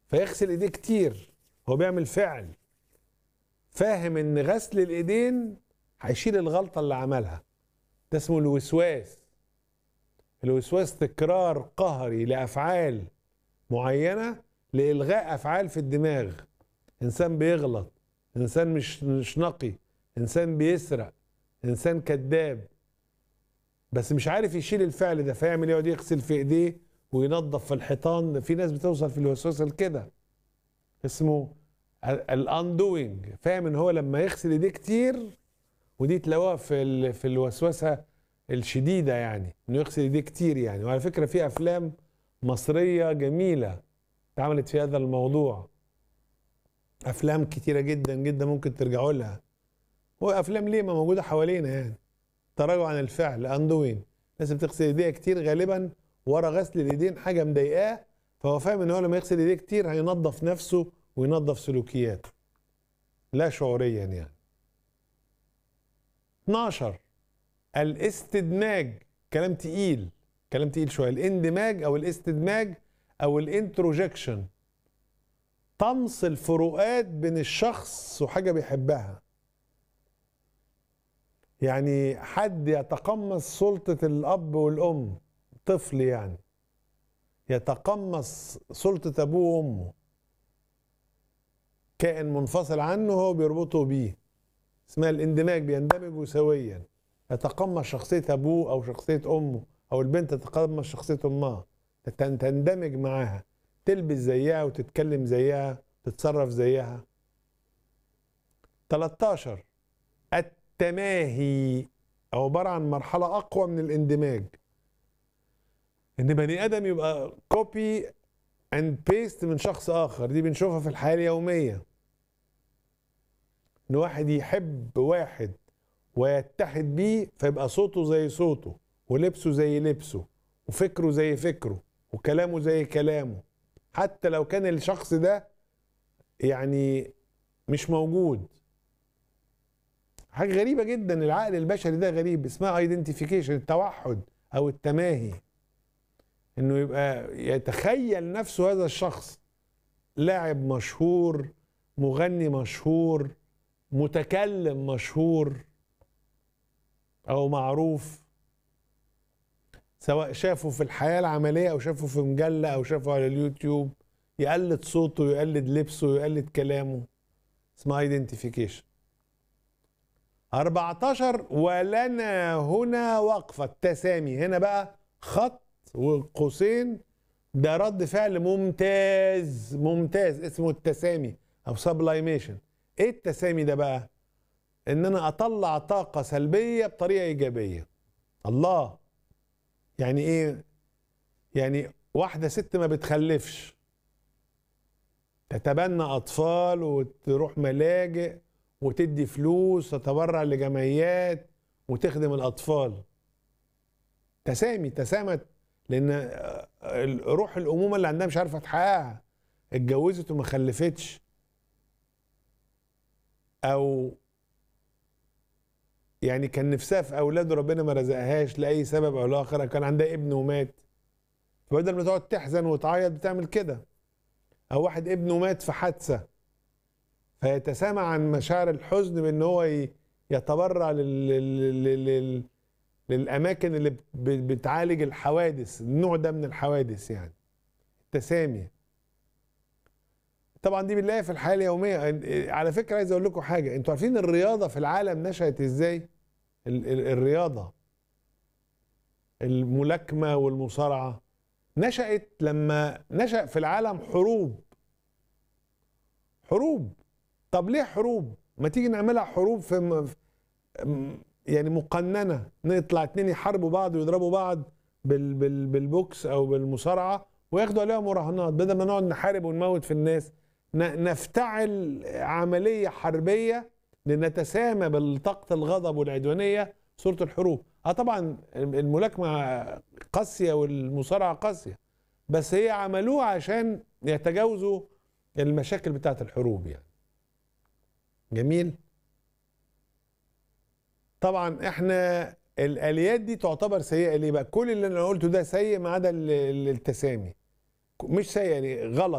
فيغسل ايديه كتير هو بيعمل فعل فاهم ان غسل الايدين هيشيل الغلطه اللي عملها ده اسمه الوسواس الوسواس تكرار قهري لافعال معينه لالغاء افعال في الدماغ انسان بيغلط انسان مش مش نقي انسان بيسرق انسان كذاب بس مش عارف يشيل الفعل ده فيعمل يقعد يغسل في ايديه وينظف في الحيطان في ناس بتوصل في الوسواس لكده اسمه الاندوينج فاهم ان هو لما يغسل ايديه كتير ودي تلاقوها في ال- في الوسوسه الشديده يعني انه يغسل ايديه كتير يعني وعلى فكره في افلام مصريه جميله اتعملت في هذا الموضوع افلام كتيره جدا جدا ممكن ترجعوا لها هو افلام ليه ما موجوده حوالينا يعني تراجع عن الفعل اندوين الناس بتغسل ايديها كتير غالبا ورا غسل الايدين حاجه مضايقاه فهو فاهم ان هو لما يغسل ايديه كتير هينظف نفسه وينظف سلوكياته لا شعوريا يعني 12 الاستدماج كلام تقيل كلام تقيل شويه الاندماج او الاستدماج او الانتروجكشن طمس الفروقات بين الشخص وحاجه بيحبها يعني حد يتقمص سلطة الأب والأم طفل يعني يتقمص سلطة أبوه وأمه كائن منفصل عنه هو بيربطه بيه اسمها الاندماج بيندمجوا سويا يتقمص شخصية أبوه أو شخصية أمه أو البنت تتقمص شخصية أمها تن- تندمج معاها تلبس زيها وتتكلم زيها تتصرف زيها 13 التماهي عبارة عن مرحلة أقوى من الاندماج إن بني آدم يبقى كوبي اند بيست من شخص آخر دي بنشوفها في الحياة اليومية إن واحد يحب واحد ويتحد بيه فيبقى صوته زي صوته ولبسه زي لبسه وفكره زي فكره وكلامه زي كلامه حتى لو كان الشخص ده يعني مش موجود حاجه غريبه جدا العقل البشري ده غريب اسمها ايدنتيفيكيشن التوحد او التماهي انه يبقى يتخيل نفسه هذا الشخص لاعب مشهور مغني مشهور متكلم مشهور او معروف سواء شافه في الحياه العمليه او شافه في مجله او شافه على اليوتيوب يقلد صوته يقلد لبسه يقلد كلامه اسمها ايدنتيفيكيشن 14 ولنا هنا وقفة التسامي هنا بقى خط وقوسين ده رد فعل ممتاز ممتاز اسمه التسامي او سبلايميشن ايه التسامي ده بقى ان انا اطلع طاقة سلبية بطريقة ايجابية الله يعني ايه يعني واحدة ست ما بتخلفش تتبنى اطفال وتروح ملاجئ وتدي فلوس تتبرع لجمعيات وتخدم الاطفال تسامي تسامت لان روح الامومه اللي عندها مش عارفه تحققها اتجوزت وما خلفتش او يعني كان نفسها في اولاد وربنا ما رزقهاش لاي سبب او لاخر كان عندها ابن ومات فبدل ما تقعد تحزن وتعيط بتعمل كده او واحد ابنه مات في حادثه فيتسامى عن مشاعر الحزن بان هو ي- يتبرع لل... لل... لل... للاماكن اللي بت- بتعالج الحوادث النوع ده من الحوادث يعني التسامي طبعا دي بنلاقيها في الحياه اليوميه على فكره عايز اقول لكم حاجه انتوا عارفين الرياضه في العالم نشأت ازاي ال... ال... الرياضه الملاكمه والمصارعه نشأت لما نشأ في العالم حروب حروب طب ليه حروب ما تيجي نعملها حروب في م- في- م- يعني مقننه نطلع اتنين يحاربوا بعض ويضربوا بعض بال بال بالبوكس او بالمصارعه وياخدوا عليها مراهنات بدل ما نقعد نحارب ونموت في الناس ن- نفتعل عمليه حربيه لنتسامى بالطاقه الغضب والعدوانيه صوره الحروب اه طبعا الملاكمه قاسيه والمصارعه قاسيه بس هي عملوها عشان يتجاوزوا المشاكل بتاعت الحروب يعني جميل طبعا احنا الاليات دي تعتبر سيئه ليه بقى كل اللي انا قلته ده سيء ما عدا ال- ال- التسامي مش سيء يعني غلط